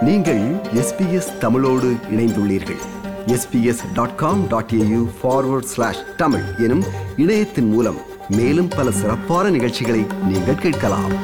நீங்கள் எஸ்பிஎஸ் தமிழோடு இணைந்துள்ளீர்கள் SBS dot com dot AU forward slash Tamil எனும் இணையத்தின் மூலம் மேலும் பல சிறப்பான நிகழ்ச்சிகளை நீங்கள் கேட்கலாம்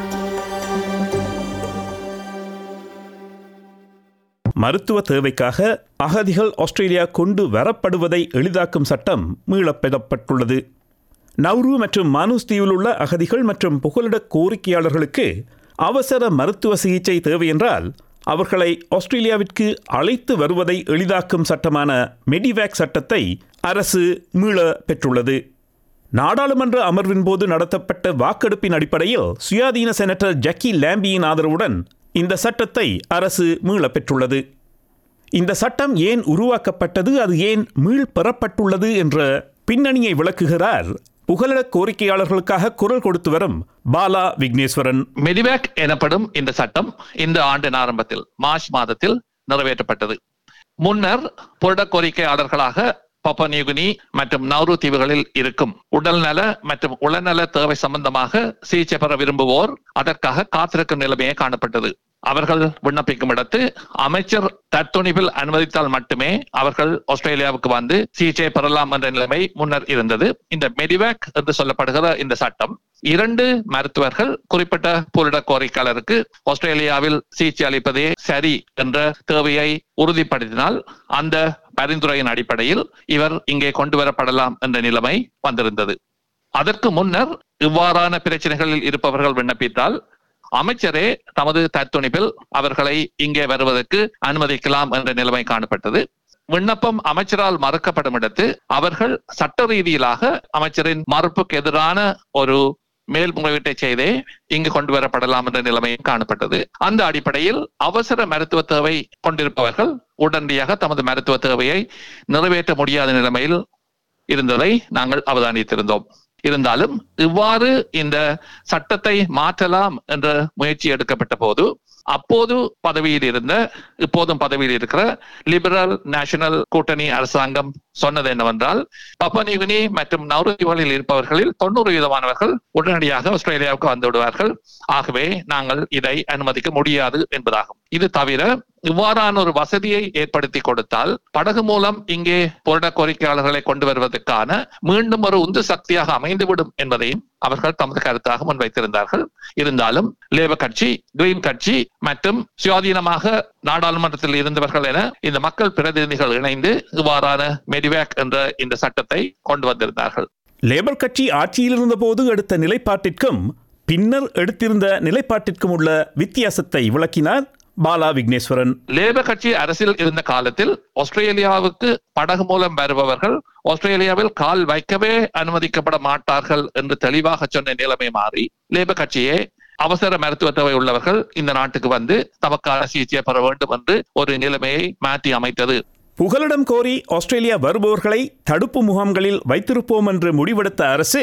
மருத்துவ தேவைக்காக அகதிகள் ஆஸ்திரேலியா கொண்டு வரப்படுவதை எளிதாக்கும் சட்டம் மீளப் பெறப்பட்டுள்ளது நவ்ரு மற்றும் மானூஸ் தீவில் உள்ள அகதிகள் மற்றும் புகலிட கோரிக்கையாளர்களுக்கு அவசர மருத்துவ சிகிச்சை தேவை என்றால் அவர்களை ஆஸ்திரேலியாவிற்கு அழைத்து வருவதை எளிதாக்கும் சட்டமான மெடிவேக் சட்டத்தை அரசு மீள பெற்றுள்ளது நாடாளுமன்ற அமர்வின் போது நடத்தப்பட்ட வாக்கெடுப்பின் அடிப்படையில் சுயாதீன செனட்டர் ஜக்கி லாம்பியின் ஆதரவுடன் இந்த சட்டத்தை அரசு மீளப் பெற்றுள்ளது இந்த சட்டம் ஏன் உருவாக்கப்பட்டது அது ஏன் மீள் பெறப்பட்டுள்ளது என்ற பின்னணியை விளக்குகிறார் புகலிட கோரிக்கையாளர்களுக்காக குரல் கொடுத்து வரும் பாலா விக்னேஸ்வரன் மெடிவேக் எனப்படும் இந்த சட்டம் இந்த ஆண்டின் ஆரம்பத்தில் மார்ச் மாதத்தில் நிறைவேற்றப்பட்டது முன்னர் புரட கோரிக்கையாளர்களாக பப்பனியுகுனி மற்றும் நௌரு தீவுகளில் இருக்கும் உடல்நல மற்றும் உளநல தேவை சம்பந்தமாக சிகிச்சை பெற விரும்புவோர் அதற்காக காத்திருக்கும் நிலைமையே காணப்பட்டது அவர்கள் விண்ணப்பிக்கும் இடத்து அமைச்சர் தற்துணிவில் அனுமதித்தால் மட்டுமே அவர்கள் ஆஸ்திரேலியாவுக்கு வந்து சிகிச்சை பெறலாம் என்ற நிலைமை முன்னர் இருந்தது இந்த மெடிவேக் என்று சொல்லப்படுகிற இந்த சட்டம் இரண்டு மருத்துவர்கள் குறிப்பிட்ட புரிட கோரிக்கையாளருக்கு ஆஸ்திரேலியாவில் சிகிச்சை அளிப்பதே சரி என்ற தேவையை உறுதிப்படுத்தினால் அந்த பரிந்துரையின் அடிப்படையில் இவர் இங்கே கொண்டு வரப்படலாம் என்ற நிலைமை வந்திருந்தது அதற்கு முன்னர் இவ்வாறான பிரச்சனைகளில் இருப்பவர்கள் விண்ணப்பித்தால் அமைச்சரே தமது தத்துணிப்பில் அவர்களை இங்கே வருவதற்கு அனுமதிக்கலாம் என்ற நிலைமை காணப்பட்டது விண்ணப்பம் அமைச்சரால் மறுக்கப்படும் இடத்து அவர்கள் சட்ட ரீதியிலாக அமைச்சரின் மறுப்புக்கு எதிரான ஒரு மேல்முறையீட்டை செய்தே இங்கு கொண்டு வரப்படலாம் என்ற நிலைமையும் காணப்பட்டது அந்த அடிப்படையில் அவசர மருத்துவ தேவை கொண்டிருப்பவர்கள் உடனடியாக தமது மருத்துவ தேவையை நிறைவேற்ற முடியாத நிலைமையில் இருந்ததை நாங்கள் அவதானித்திருந்தோம் இருந்தாலும் இவ்வாறு இந்த சட்டத்தை மாற்றலாம் என்ற முயற்சி எடுக்கப்பட்ட போது அப்போது பதவியில் இருந்த இப்போதும் பதவியில் இருக்கிற லிபரல் நேஷனல் கூட்டணி அரசாங்கம் சொன்னது என்னவென்றால் பப்பனிகுனி மற்றும் நவருதிகளில் இருப்பவர்களில் தொண்ணூறு வீதமானவர்கள் உடனடியாக ஆஸ்திரேலியாவுக்கு வந்து விடுவார்கள் ஆகவே நாங்கள் இதை அனுமதிக்க முடியாது என்பதாகும் இது தவிர இவ்வாறான ஒரு வசதியை ஏற்படுத்தி கொடுத்தால் படகு மூலம் இங்கே புரட கோரிக்கையாளர்களை கொண்டு வருவதற்கான மீண்டும் ஒரு உந்து சக்தியாக அமைந்துவிடும் என்பதையும் அவர்கள் தமது கருத்தாக முன்வைத்திருந்தார்கள் இருந்தாலும் லேபர் கட்சி கிரீன் கட்சி மற்றும் சுயாதீனமாக நாடாளுமன்றத்தில் இருந்தவர்கள் என இந்த மக்கள் பிரதிநிதிகள் இணைந்து இவ்வாறான மெடிவேக் என்ற இந்த சட்டத்தை கொண்டு வந்திருந்தார்கள் லேபர் கட்சி ஆட்சியில் இருந்தபோது எடுத்த நிலைப்பாட்டிற்கும் பின்னர் எடுத்திருந்த நிலைப்பாட்டிற்கும் உள்ள வித்தியாசத்தை விளக்கினார் பாலா விக்னேஸ்வரன் லேபர் கட்சி அரசில் இருந்த காலத்தில் ஆஸ்திரேலியாவுக்கு படகு மூலம் வருபவர்கள் ஆஸ்திரேலியாவில் கால் வைக்கவே அனுமதிக்கப்பட மாட்டார்கள் என்று தெளிவாக சொன்ன நிலைமை மாறி லேபர் கட்சியே அவசர மருத்துவ தேவை உள்ளவர்கள் இந்த நாட்டுக்கு வந்து தமக்கான சிகிச்சை பெற வேண்டும் என்று ஒரு நிலைமையை மாற்றி அமைத்தது புகலிடம் கோரி ஆஸ்திரேலியா வருபவர்களை தடுப்பு முகாம்களில் வைத்திருப்போம் என்று முடிவெடுத்த அரசு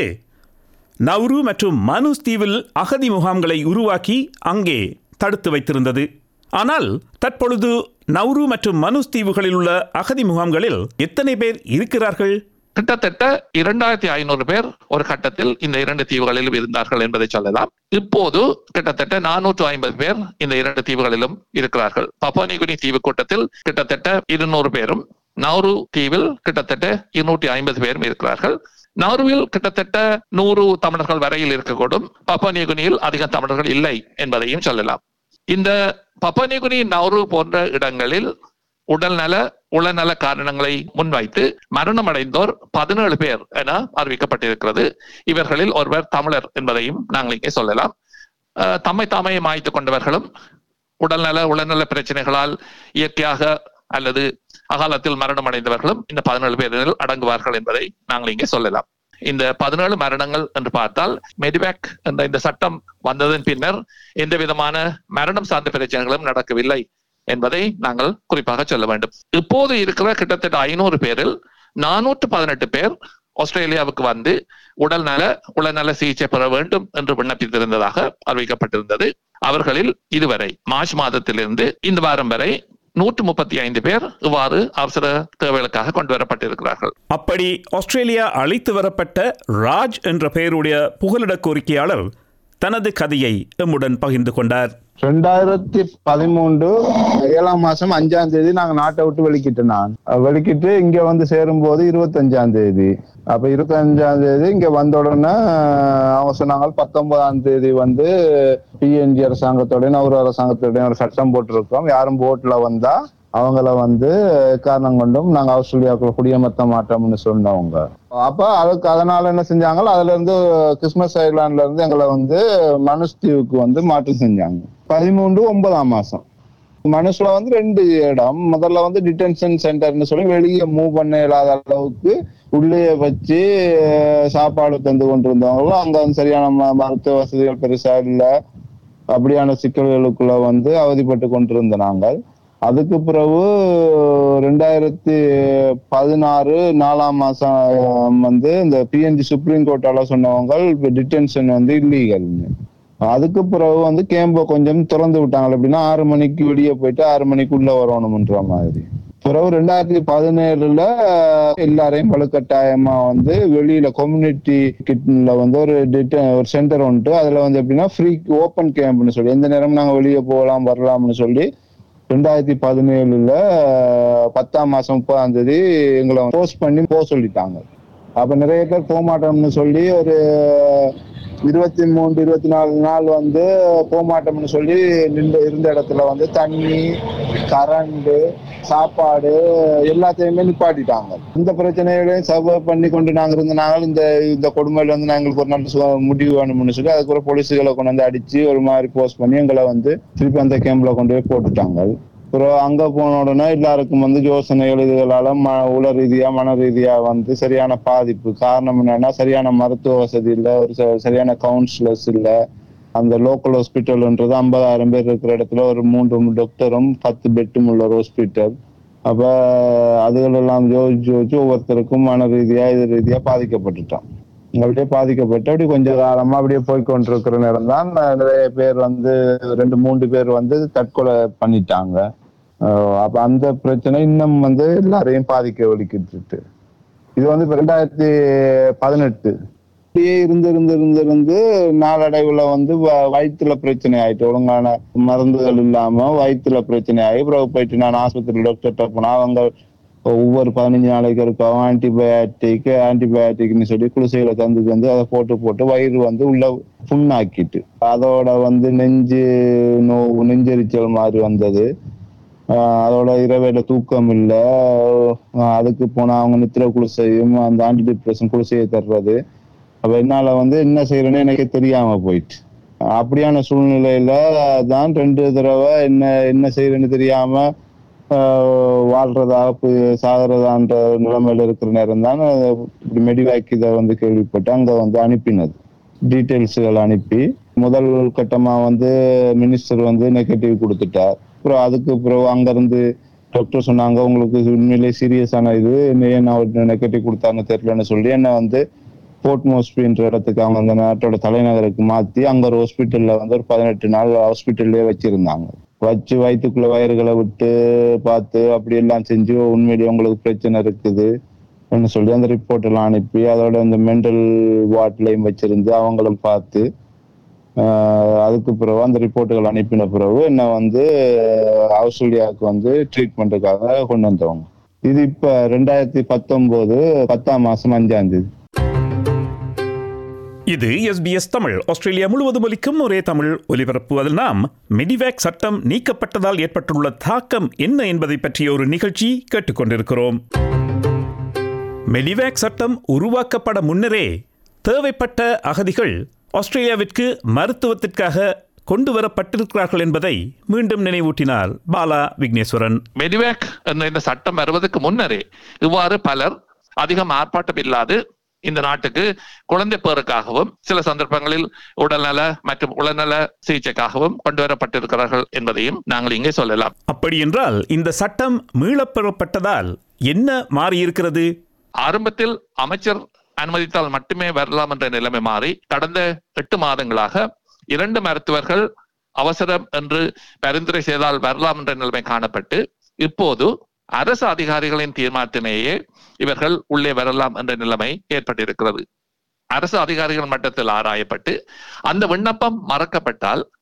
நவ்ரு மற்றும் மனுஸ் தீவில் அகதி முகாம்களை உருவாக்கி அங்கே தடுத்து வைத்திருந்தது ஆனால் தற்பொழுது நவ்ரு மற்றும் மனுஸ் தீவுகளில் உள்ள அகதி முகாம்களில் எத்தனை பேர் இருக்கிறார்கள் கிட்டத்தட்ட இரண்டாயிரத்தி ஐநூறு பேர் ஒரு கட்டத்தில் இந்த இரண்டு தீவுகளிலும் இருந்தார்கள் என்பதை சொல்லலாம் இப்போது கிட்டத்தட்ட நானூற்று ஐம்பது பேர் இந்த இரண்டு தீவுகளிலும் இருக்கிறார்கள் பப்பானிகுனி தீவு கூட்டத்தில் கிட்டத்தட்ட இருநூறு பேரும் நௌரு தீவில் கிட்டத்தட்ட இருநூற்றி ஐம்பது பேரும் இருக்கிறார்கள் நௌருவில் கிட்டத்தட்ட நூறு தமிழர்கள் வரையில் இருக்கக்கூடும் பப்பானிகுனியில் அதிக தமிழர்கள் இல்லை என்பதையும் சொல்லலாம் இந்த பப்பானிகுனி நௌரு போன்ற இடங்களில் உடல்நல உளநல காரணங்களை முன்வைத்து மரணம் அடைந்தோர் பதினேழு பேர் என அறிவிக்கப்பட்டிருக்கிறது இவர்களில் ஒருவர் தமிழர் என்பதையும் நாங்கள் இங்கே சொல்லலாம் அஹ், தம்மை தாமே மாய்த்து கொண்டவர்களும் உடல்நல உளநல பிரச்சனைகளால் இயற்கையாக அல்லது அகாலத்தில் மரணம் அடைந்தவர்களும் இந்த பதினேழு பேரில் அடங்குவார்கள் என்பதை நாங்கள் இங்கே சொல்லலாம் இந்த பதினேழு மரணங்கள் என்று பார்த்தால் மெடிவேக் என்ற இந்த சட்டம் வந்ததன் பின்னர் எந்த விதமான மரணம் சார்ந்த பிரச்சனைகளும் நடக்கவில்லை என்பதை நாங்கள் குறிப்பாக சொல்ல வேண்டும் இப்போது இருக்கிற கிட்டத்தட்ட ஐநூறு பேரில் நானூற்று பதினெட்டு பேர் ஆஸ்திரேலியாவுக்கு வந்து உடல் நல உளநல சிகிச்சை பெற வேண்டும் என்று விண்ணப்பித்திருந்ததாக அறிவிக்கப்பட்டிருந்தது அவர்களில் இதுவரை மார்ச் மாதத்திலிருந்து இந்த வாரம் வரை நூற்று முப்பத்தி ஐந்து பேர் இவ்வாறு அவசர தேவைகளுக்காக கொண்டு வரப்பட்டிருக்கிறார்கள் அப்படி ஆஸ்திரேலியா அழைத்து வரப்பட்ட ராஜ் என்ற பெயருடைய புகலிட கோரிக்கையாளர் தனது கதையை எம்முடன் பகிர்ந்து கொண்டார் ரெண்டாயிரத்தி பதிமூன்று ஏழாம் மாசம் அஞ்சாம் தேதி நாங்க நாட்டை விட்டு வெளிக்கிட்டு நான் அஹ் வெளிக்கிட்டு இங்க வந்து சேரும்போது இருபத்தஞ்சாம் தேதி அப்ப இருபத்தஞ்சாம் தேதி இங்க வந்த உடனே அஹ், அவங்க சொன்னாங்க பத்தொன்பதாம் தேதி வந்து பிஎன்ஜி அரசாங்கத்தோட நவரு அரசாங்கத்தோட ஒரு சட்டம் போட்டிருக்கோம் யாரும் போட்ல வந்தா அவங்கள வந்து காரணம் கொண்டும் நாங்க ஆஸ்திரேலியாவுக்குள்ள குடியமர்த்த மாட்டோம்னு சொன்னவங்க அப்ப அதுக்கு அதனால என்ன செஞ்சாங்க அதுல இருந்து கிறிஸ்மஸ் ஐலாண்ட்ல இருந்து எங்களை வந்து மனுஷ் தீவுக்கு வந்து மாற்றம் செஞ்சாங்க பதிமூன்று ஒன்பதாம் மாசம் மனுஷுல வந்து ரெண்டு இடம் முதல்ல வந்து டிடென்ஷன் சென்டர்னு சொல்லி வெளியே மூவ் பண்ண இல்லாத அளவுக்கு உள்ளே வச்சு அஹ், சாப்பாடு தந்து கொண்டிருந்தவங்களும் அங்க வந்து சரியான ம- மருத்துவ வசதிகள் பெருசா இல்ல அப்படியான சிக்கல்களுக்குள்ள வந்து அவதிப்பட்டு கொண்டிருந்த நாங்கள் அதுக்கு பிறகு ரெண்டாயிரத்தி பதினாறு நாலாம் மாசம் வந்து இந்த பிஎன்ஜி சுப்ரீம் கோர்ட்டால சொன்னவங்க டிடென்ஷன் வந்து இல்லீகல்னு அதுக்கு பிறகு வந்து கேம்ப கொஞ்சம் திறந்து விட்டாங்க எப்படின்னா ஆறு மணிக்கு வெளியே போயிட்டு ஆறு மணிக்குள்ள வரணும்ன்ற மாதிரி பிறகு ரெண்டாயிரத்தி பதினேழுல எல்லாரையும் வலுக்கட்டாயமா வந்து வெளியில கம்யூனிட்டி கிட்ல வந்து ஒரு டிட்ட- ஒரு சென்டர் உண்டு அதுல வந்து எப்படின்னா ஃப்ரீ ஓப்பன் கேம்ப்னு சொல்லி எந்த நேரம் நாங்க வெளியே போகலாம் வரலாம்னு சொல்லி ரெண்டாயிரத்தி பதினேழுல பத்தாம் மாசம் முப்பதாம் தேதி எங்களை போஸ்ட் பண்ணி போக சொல்லிட்டாங்க அப்ப நிறைய பேர் போக மாட்டோம்னு சொல்லி ஒரு இருபத்தி மூன்று இருபத்தி நாலு நாள் வந்து போக மாட்டோம்னு சொல்லி நின்று இருந்த இடத்துல வந்து தண்ணி கரண்ட் சாப்பாடு எல்லாத்தையுமே நிப்பாட்டிட்டாங்க இந்த பிரச்சனைகளையும் சர்வ் பண்ணி கொண்டு நாங்க இருந்த நாங்கள் இந்த இந்த கொடுமையில வந்து நாங்களுக்கு ஒரு நல்ல சு- முடிவு வேணும்னு சொல்லி அதுக்கப்புறம் போலீஸுகளை கொண்டு வந்து அடிச்சு ஒரு மாதிரி போஸ்ட் பண்ணி எங்களை வந்து திருப்பி அந்த கேம்ப்ல கொண்டு போய் போட்டுட்டாங்க அப்புறம் அங்க போன உடனே எல்லாருக்கும் வந்து யோசனைகள் இதுகளால ம உள ரீதியா மன ரீதியா வந்து சரியான பாதிப்பு காரணம் என்னன்னா சரியான மருத்துவ வசதி இல்ல ஒரு ச- சரியான கவுன்சிலர்ஸ் இல்ல அந்த லோக்கல் ஹாஸ்பிட்டல்ன்றது ஐம்பதாயிரம் பேர் இருக்கிற இடத்துல ஒரு மூன்று டாக்டரும் பத்து பெட்டும் உள்ள ஒரு ஹாஸ்பிட்டல் அப்ப அதுகள் எல்லாம் யோசிச்சு யோசிச்சு ஒவ்வொருத்தருக்கும் மன ரீதியா இது ரீதியா பாதிக்கப்பட்டுட்டோம் அப்படியே பாதிக்கப்பட்டு அப்படி கொஞ்ச காலமா அப்படியே போய் கொண்டிருக்கிற நேரம் தான் நிறைய பேர் வந்து ரெண்டு மூன்று பேர் வந்து தற்கொலை பண்ணிட்டாங்க அஹ் அப்ப அந்த பிரச்சனை இன்னும் வந்து எல்லாரையும் பாதிக்க வலிக்கிட்டு இது வந்து இப்ப ரெண்டாயிரத்தி பதினெட்டு அப்படியே இருந்து இருந்து இருந்து இருந்து நாளடைவுல வந்து வ- வயித்துல பிரச்சனை ஆயிட்டு ஒழுங்கான மருந்துகள் இல்லாம வயித்துல பிரச்சனை ஆகி பிறகு போயிட்டு நான் ஆஸ்பத்திரி டாக்டர்கிட்ட போனா அவங்க ஒவ்வொரு பதினஞ்சு நாளைக்கு இருக்கும் ஆன்டிபயாட்டிக் ஆன்டிபயாட்டிக்னு சொல்லி குளிசைகளை தந்து தந்து அதை போட்டு போட்டு வயிறு வந்து உள்ள புண்ணாக்கிட்டு அதோட வந்து நெஞ்சு நோவு நெஞ்செரிச்சல் மாதிரி வந்தது ஆஹ் அதோட இரவேல தூக்கம் இல்ல ஆஹ் அதுக்கு போனா அவங்க நித்திர குளிசையும் அந்த ஆன்டி டிப்ரெஷன் குளிசையை தர்றது அப்ப என்னால வந்து என்ன செய்யறேன்னு எனக்கே தெரியாம போயிட்டு அப்படியான சூழ்நிலையில தான் ரெண்டு தடவை என்ன என்ன செய்யறேன்னு தெரியாம ஆஹ் வாழ்றதா பு- சாகிறதான்ற நிலைமையில இருக்கிற நேரம் தான் இப்படி மெடிவேக் இதை வந்து கேள்விப்பட்டு அங்க வந்து அனுப்பினது டீட்டெயில்ஸ்கள் அனுப்பி முதல் கட்டமா வந்து மினிஸ்டர் வந்து நெகட்டிவ் கொடுத்துட்டார் அப்புறம் அதுக்கு பிறகு அங்க இருந்து டாக்டர் சொன்னாங்க உங்களுக்கு உண்மையிலே சீரியஸான இது ஏன் அவர் நெகட்டிவ் கொடுத்தாங்க தெரியலன்னு சொல்லி என்ன வந்து போர்ட் மோஸ்பின்ற இடத்துக்கு அவங்க அந்த நாட்டோட தலைநகருக்கு மாத்தி அங்க ஒரு ஹாஸ்பிட்டல்ல வந்து ஒரு பதினெட்டு நாள் ஹாஸ்பிட்டல்லே வச்சிருந்தாங்க வச்சு வயிற்றுக்குள்ள வயறுகளை விட்டு பார்த்து அப்படி எல்லாம் செஞ்சு உண்மையிலேயே உங்களுக்கு பிரச்சனை இருக்குது ன்னு சொல்லி அந்த ரிப்போர்ட் எல்லாம் அனுப்பி அதோட இந்த மென்டல் வார்ட்லையும் வச்சிருந்து அவங்களும் பார்த்து ஆஹ் அதுக்கு பிறகு அந்த ரிப்போர்ட்டுகள் அனுப்பின பிறகு என்ன வந்து ஆஸ்திரேலியாவுக்கு வந்து ட்ரீட்மெண்ட்டுக்காக கொண்டு வந்தவங்க இது இப்ப ரெண்டாயிரத்தி பத்தொன்பது பத்தாம் மாசம் அஞ்சாம் தேதி இது எஸ்பிஎஸ் தமிழ் ஆஸ்திரேலியா முழுவதும் ஒலிக்கும் ஒரே தமிழ் ஒலிபரப்பு அதில் நாம் மெடிவேக் சட்டம் நீக்கப்பட்டதால் ஏற்பட்டுள்ள தாக்கம் என்ன என்பதை பற்றிய ஒரு நிகழ்ச்சி கேட்டுக்கொண்டிருக்கிறோம் மெடிவேக் சட்டம் உருவாக்கப்பட முன்னரே தேவைப்பட்ட அகதிகள் ஆஸ்திரேலியாவிற்கு மருத்துவத்திற்காக கொண்டு வரப்பட்டிருக்கிறார்கள் என்பதை மீண்டும் நினைவூட்டினார் பாலா விக்னேஸ்வரன் மெடிவேக் என்ற இந்த சட்டம் வருவதற்கு முன்னரே இவ்வாறு பலர் அதிகம் ஆர்ப்பாட்டம் இல்லாது இந்த நாட்டுக்கு குழந்தை பேருக்காகவும் சில சந்தர்ப்பங்களில் உடல்நல மற்றும் உளநல சிகிச்சைக்காகவும் கொண்டு வரப்பட்டிருக்கிறார்கள் என்பதையும் நாங்கள் இங்கே சொல்லலாம் அப்படி என்றால் இந்த சட்டம் மீளப்பெறப்பட்டதால் என்ன மாறியிருக்கிறது ஆரம்பத்தில் அமைச்சர் அனுமதித்தால் மட்டுமே வரலாம் என்ற நிலைமை மாறி கடந்த எட்டு மாதங்களாக இரண்டு மருத்துவர்கள் அவசரம் என்று பரிந்துரை செய்தால் வரலாம் என்ற நிலைமை காணப்பட்டு இப்போது அரசு அதிகாரிகளின் தீர்மானத்திலேயே இவர்கள் உள்ளே வரலாம் என்ற நிலைமை ஏற்பட்டிருக்கிறது அரசு அதிகாரிகள் மட்டத்தில் ஆராயப்பட்டு அந்த விண்ணப்பம் மறக்கப்பட்டால்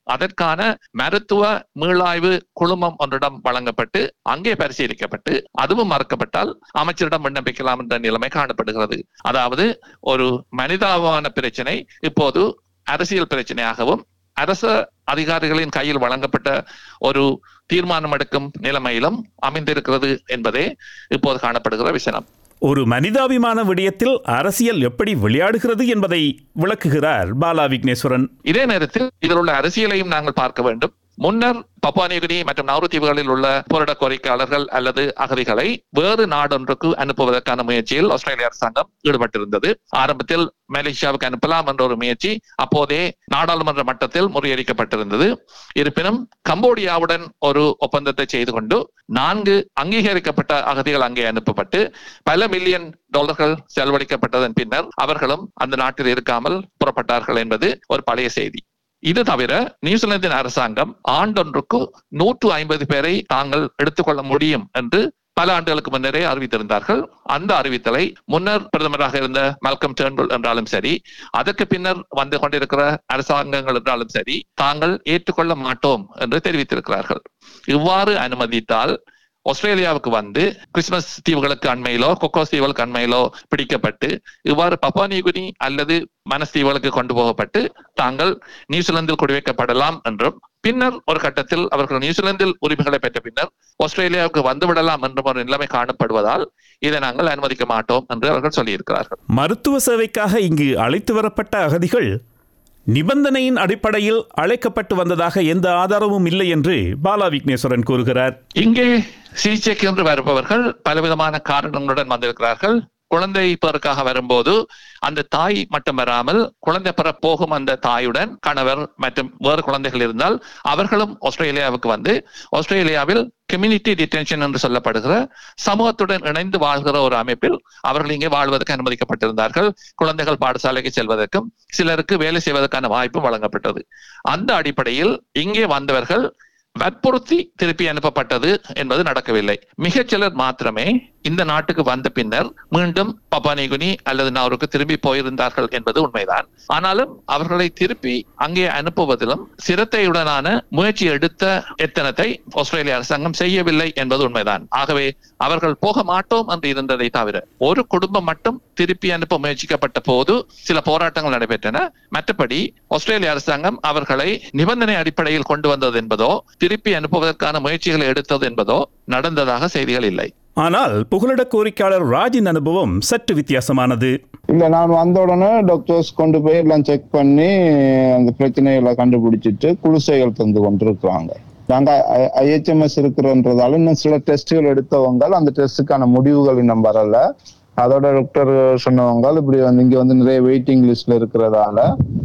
அதற்கான மருத்துவ மீளாய்வு குழுமம் ஒன்றிடம் வழங்கப்பட்டு அங்கே பரிசீலிக்கப்பட்டு அதுவும் மறுக்கப்பட்டால் அமைச்சரிடம் விண்ணப்பிக்கலாம் என்ற நிலைமை காணப்படுகிறது அதாவது ஒரு மனிதாபான பிரச்சனை இப்போது அரசியல் பிரச்சனையாகவும் அரச அதிகாரிகளின் கையில் வழங்கப்பட்ட ஒரு தீர்மானம் எடுக்கும் நிலைமையிலும் அமைந்திருக்கிறது என்பதே இப்போது காணப்படுகிற விஷயம் ஒரு மனிதாபிமான விடயத்தில் அரசியல் எப்படி விளையாடுகிறது என்பதை விளக்குகிறார் பாலா விக்னேஸ்வரன் இதே நேரத்தில் இதில் உள்ள அரசியலையும் நாங்கள் பார்க்க வேண்டும் முன்னர் பப்பானியுகினி மற்றும் நவரு தீவுகளில் உள்ள போராட கோரிக்கையாளர்கள் அல்லது அகதிகளை வேறு நாடொன்றுக்கு அனுப்புவதற்கான முயற்சியில் ஆஸ்திரேலிய அரசாங்கம் ஈடுபட்டிருந்தது ஆரம்பத்தில் மலேசியாவுக்கு அனுப்பலாம் என்ற ஒரு முயற்சி அப்போதே நாடாளுமன்ற மட்டத்தில் முறியடிக்கப்பட்டிருந்தது இருப்பினும் கம்போடியாவுடன் ஒரு ஒப்பந்தத்தை செய்து கொண்டு நான்கு அங்கீகரிக்கப்பட்ட அகதிகள் அங்கே அனுப்பப்பட்டு பல மில்லியன் டாலர்கள் செலவழிக்கப்பட்டதன் பின்னர் அவர்களும் அந்த நாட்டில் இருக்காமல் புறப்பட்டார்கள் என்பது ஒரு பழைய செய்தி இது தவிர நியூசிலாந்தின் அரசாங்கம் ஆண்டொன்றுக்கு நூற்று ஐம்பது பேரை தாங்கள் எடுத்துக்கொள்ள முடியும் என்று பல ஆண்டுகளுக்கு முன்னரே அறிவித்திருந்தார்கள் அந்த அறிவித்தலை முன்னர் பிரதமராக இருந்த மல்கம் டேர்ன்புல் என்றாலும் சரி அதற்கு பின்னர் வந்து கொண்டிருக்கிற அரசாங்கங்கள் என்றாலும் சரி தாங்கள் ஏற்றுக்கொள்ள மாட்டோம் என்று தெரிவித்திருக்கிறார்கள் இவ்வாறு அனுமதித்தால் ஆஸ்திரேலியாவுக்கு வந்து கிறிஸ்துமஸ் தீவுகளுக்கு அண்மையிலோ கொக்கோஸ் தீவுகளுக்கு அண்மையிலோ பிடிக்கப்பட்டு இவ்வாறு பப்பானிகுனி அல்லது மனஸ்தீவுகளுக்கு கொண்டு போகப்பட்டு தாங்கள் நியூசிலாந்தில் குடிவைக்கப்படலாம் என்றும் பின்னர் ஒரு கட்டத்தில் அவர்கள் நியூசிலாந்தில் உரிமைகளை பெற்ற பின்னர் ஆஸ்திரேலியாவுக்கு வந்துவிடலாம் என்றும் ஒரு நிலைமை காணப்படுவதால் இதை நாங்கள் அனுமதிக்க மாட்டோம் என்று அவர்கள் சொல்லியிருக்கிறார்கள் மருத்துவ சேவைக்காக இங்கு அழைத்து வரப்பட்ட அகதிகள் நிபந்தனையின் அடிப்படையில் அழைக்கப்பட்டு வந்ததாக எந்த ஆதாரமும் இல்லை என்று பாலா விக்னேஸ்வரன் கூறுகிறார் இங்கே சிகிச்சைக்கு என்று வருபவர்கள் பலவிதமான காரணங்களுடன் வந்திருக்கிறார்கள் குழந்தை பிறக்காக வரும்போது அந்த தாய் மட்டும் வராமல் குழந்தை பெற போகும் அந்த தாயுடன் கணவர் மற்றும் வேறு குழந்தைகள் இருந்தால் அவர்களும் ஆஸ்திரேலியாவுக்கு வந்து ஆஸ்திரேலியாவில் கம்யூனிட்டி டிடென்ஷன் என்று சொல்லப்படுகிற சமூகத்துடன் இணைந்து வாழ்கிற ஒரு அமைப்பில் அவர்கள் இங்கே வாழ்வதற்கு அனுமதிக்கப்பட்டிருந்தார்கள் குழந்தைகள் பாடசாலைக்கு செல்வதற்கும் சிலருக்கு வேலை செய்வதற்கான வாய்ப்பு வழங்கப்பட்டது அந்த அடிப்படையில் இங்கே வந்தவர்கள் வற்புறுத்தி திருப்பி அனுப்பப்பட்டது என்பது நடக்கவில்லை மிகச் சிலர் மாத்திரமே இந்த நாட்டுக்கு வந்த பின்னர் மீண்டும் பப்பானிகுனி அல்லது நாவருக்கு திரும்பி போயிருந்தார்கள் என்பது உண்மைதான் ஆனாலும் அவர்களை திருப்பி அங்கே அனுப்புவதிலும் சிரத்தையுடனான முயற்சி எடுத்த எத்தனத்தை ஆஸ்திரேலிய அரசாங்கம் செய்யவில்லை என்பது உண்மைதான் ஆகவே அவர்கள் போக மாட்டோம் என்று இருந்ததை தவிர ஒரு குடும்பம் மட்டும் திருப்பி அனுப்ப முயற்சிக்கப்பட்ட போது சில போராட்டங்கள் நடைபெற்றன மற்றபடி ஆஸ்திரேலிய அரசாங்கம் அவர்களை நிபந்தனை அடிப்படையில் கொண்டு வந்தது என்பதோ திருப்பி அனுப்புவதற்கான முயற்சிகளை எடுத்தது என்பதோ நடந்ததாக செய்திகள் இல்லை ஆனால் புகலிட கோரிக்கையாளர் ராஜின் அனுபவம் சற்று வித்தியாசமானது இல்ல நான் வந்த உடனே டாக்டர்ஸ் கொண்டு போய் எல்லாம் செக் பண்ணி அந்த பிரச்சனைகளை கண்டுபிடிச்சிட்டு குளிசைகள் தந்து கொண்டிருக்கிறாங்க நாங்க ஐஹெச்எம்எஸ் இருக்கிறன்றதால இன்னும் சில டெஸ்ட்கள் எடுத்தவங்க அந்த டெஸ்ட்டுக்கான முடிவுகள் இன்னும் வரல அதோட டாக்டர் சொன்னவங்க இப்படி வந்து இங்க வந்து நிறைய வெயிட்டிங் லிஸ்ட்ல இருக்கிறதால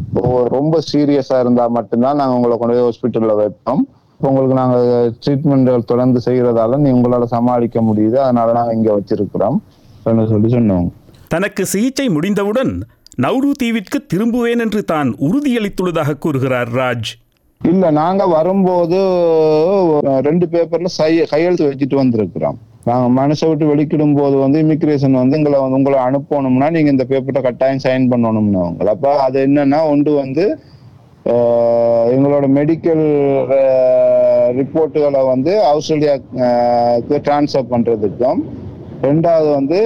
ஓ- ரொம்ப சீரியஸா இருந்தா மட்டும்தான் நாங்க உங்களை கொண்டு போய் ஹாஸ்பிட்டல்ல வைப்போம் உங்களுக்கு நாங்க ட்ரீட்மெண்ட்கள் தொடர்ந்து செய்யறதால நீ உங்களால சமாளிக்க முடியுது அதனால நாங்க இங்க வச்சிருக்கிறோம் சொல்லி சொன்னவங்க தனக்கு சிகிச்சை முடிந்தவுடன் நௌரு தீவிற்கு திரும்புவேன் என்று தான் உறுதியளித்துள்ளதாக கூறுகிறார் ராஜ் இல்ல நாங்க வரும்போது ரெண்டு பேப்பர்ல சை கையெழுத்து வச்சுட்டு வந்திருக்கிறோம் நாங்க மனசை விட்டு வெளிக்கிடும் போது வந்து இமிகிரேஷன் வந்து எங்களை வந்து உங்களை அனுப்பணும்னா நீங்க இந்த பேப்பர்ல கட்டாயம் சைன் பண்ணணும்னு அவங்க அப்ப அது என்னன்னா ஒன்று வந்து ஆஹ், எங்களோட மெடிக்கல் ரிப்போர்ட்டுகளை வந்து ஆஸ்திரேலியாவுக்கு டிரான்ஸ்ஃபர் பண்றதுக்கும் ரெண்டாவது வந்து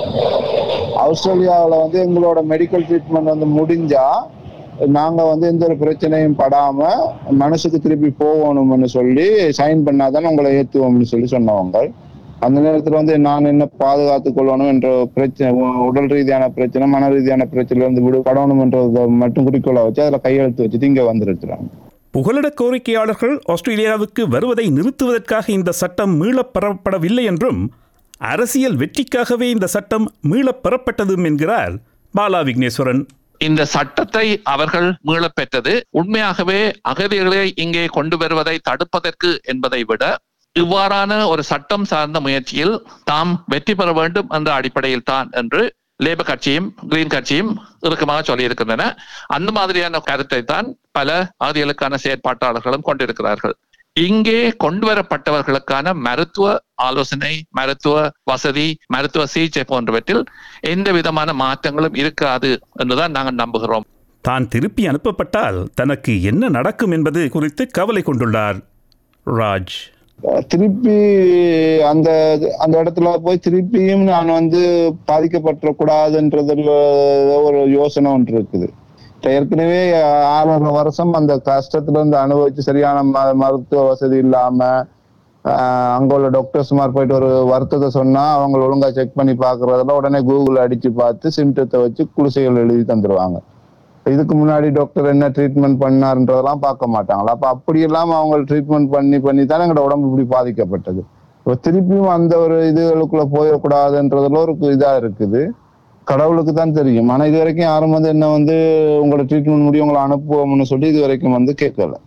ஆஸ்திரேலியாவில் வந்து எங்களோட மெடிக்கல் ட்ரீட்மெண்ட் வந்து முடிஞ்சா நாங்க வந்து எந்த ஒரு பிரச்சனையும் படாம மனசுக்கு திருப்பி போகணும்னு சொல்லி சைன் பண்ணாதானே உங்களை ஏத்துவோம்னு சொல்லி சொன்னவங்க அந்த நேரத்துல வந்து நான் என்ன பாதுகாத்துக் கொள்ளணும் என்ற பிரச்சனை உ- உடல் ரீதியான பிரச்சனை மன ரீதியான பிரச்சனையில இருந்து விடுபடணும் என்றதை மட்டும் குறிக்கோளா வச்சு அதுல கையெழுத்து வச்சுட்டு இங்க வந்திருக்கிறாங்க புகலிட கோரிக்கையாளர்கள் ஆஸ்திரேலியாவுக்கு வருவதை நிறுத்துவதற்காக இந்த சட்டம் மீளப் பெறப்படவில்லை என்றும் அரசியல் வெற்றிக்காகவே இந்த சட்டம் மீளப் பெறப்பட்டதும் என்கிறார் பாலா விக்னேஸ்வரன் இந்த சட்டத்தை அவர்கள் மீளப் பெற்றது உண்மையாகவே அகதிகளை இங்கே கொண்டு வருவதை தடுப்பதற்கு என்பதை விட இவ்வாறான ஒரு சட்டம் சார்ந்த முயற்சியில் தாம் வெற்றி பெற வேண்டும் என்ற அடிப்படையில் தான் என்று லேபர் கட்சியும் கிரீன் கட்சியும் இறுக்கமாக சொல்லியிருக்கின்றன அந்த மாதிரியான கருத்தை தான் பல அகதிகளுக்கான செயற்பாட்டாளர்களும் கொண்டிருக்கிறார்கள் இங்கே கொண்டு வரப்பட்டவர்களுக்கான மருத்துவ ஆலோசனை மருத்துவ வசதி மருத்துவ சிகிச்சை போன்றவற்றில் எந்த விதமான மாற்றங்களும் இருக்காது என்றுதான் நாங்கள் நம்புகிறோம் தான் திருப்பி அனுப்பப்பட்டால் தனக்கு என்ன நடக்கும் என்பது குறித்து கவலை கொண்டுள்ளார் ராஜ் திருப்பி அந்த அந்த இடத்துல போய் திருப்பியும் நான் வந்து பாதிக்கப்பட்டுறக்கூடாதுன்றதுல ஒரு யோசனை ஒன்று இருக்குது இப்ப ஏற்கனவே ஆறரை வருஷம் அந்த கஷ்டத்துல இருந்து அனுபவிச்சு சரியான ம- மருத்துவ வசதி இல்லாம ஆஹ் அங்க உள்ள டாக்டர்ஸ்மார் போயிட்டு ஒரு வருத்தத்தை சொன்னா அவங்க ஒழுங்கா செக் பண்ணி பாக்குறதுல உடனே கூகுள் அடிச்சு பார்த்து சிம்டத்தை வச்சு குடிசைகள் எழுதி தந்துருவாங்க இதுக்கு முன்னாடி டாக்டர் என்ன ட்ரீட்மெண்ட் பண்ணாருன்றதெல்லாம் பார்க்க மாட்டாங்களா அப்ப அப்படி இல்லாம அவங்க ட்ரீட்மெண்ட் பண்ணி பண்ணி தானே எங்களோட உடம்பு இப்படி பாதிக்கப்பட்டது இப்ப திருப்பியும் அந்த ஒரு இதுகளுக்குள்ள போயிடக்கூடாதுன்றதுல ஒரு இதா இருக்குது கடவுளுக்கு தான் தெரியும் ஆனா இது வரைக்கும் யாரும் வந்து என்ன வந்து உங்களோட ட்ரீட்மெண்ட் முடியும் உங்களை அனுப்புவோம்னு சொல்லி இது வரைக்கும் வந்து கேட்கல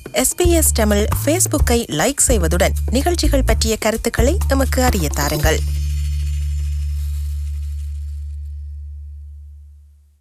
எஸ்பிஎஸ் தமிழ் ஃபேஸ்புக்கை லைக் செய்வதுடன் நிகழ்ச்சிகள் பற்றிய கருத்துக்களை எமக்கு அறிய தாருங்கள்